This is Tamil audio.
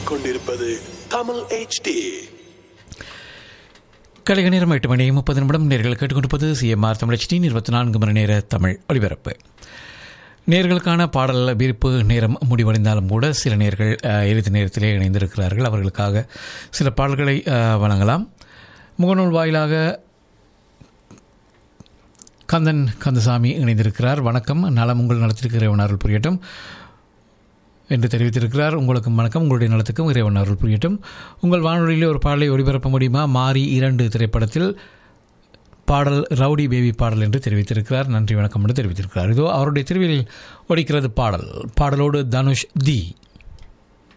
கேட்டுக்கொண்டிருப்பது தமிழ் HD கலைக நேரம் எட்டு மணி முப்பது நிமிடம் நேர்கள் கேட்டுக்கொண்டிருப்பது சிஎம்ஆர் தமிழச்சி இருபத்தி நான்கு மணி நேர தமிழ் ஒலிபரப்பு நேர்களுக்கான பாடல் விருப்பு நேரம் முடிவடைந்தாலும் கூட சில நேர்கள் அஹ், இறுதி நேரத்திலே இணைந்திருக்கிறார்கள் அவர்களுக்காக சில பாடல்களை அஹ், வழங்கலாம் முகநூல் வாயிலாக கந்தன் கந்தசாமி இணைந்திருக்கிறார் வணக்கம் நலம் உங்கள் நலத்திற்கு இறைவன் அருள் புரியட்டும் என்று தெரிவித்திருக்கிறார் உங்களுக்கும் வணக்கம் உங்களுடைய நலத்துக்கும் இறைவன் அருள் புரியட்டும் உங்கள் வானொலியிலே ஒரு பாடலை ஒளிபரப்ப முடியுமா மாறி இரண்டு திரைப்படத்தில் பாடல் ரவுடி பேபி பாடல் என்று தெரிவித்திருக்கிறார் நன்றி வணக்கம் என்று தெரிவித்திருக்கிறார் இதோ அவருடைய திருவிழில் ஒடிக்கிறது பாடல் பாடலோடு தனுஷ் தி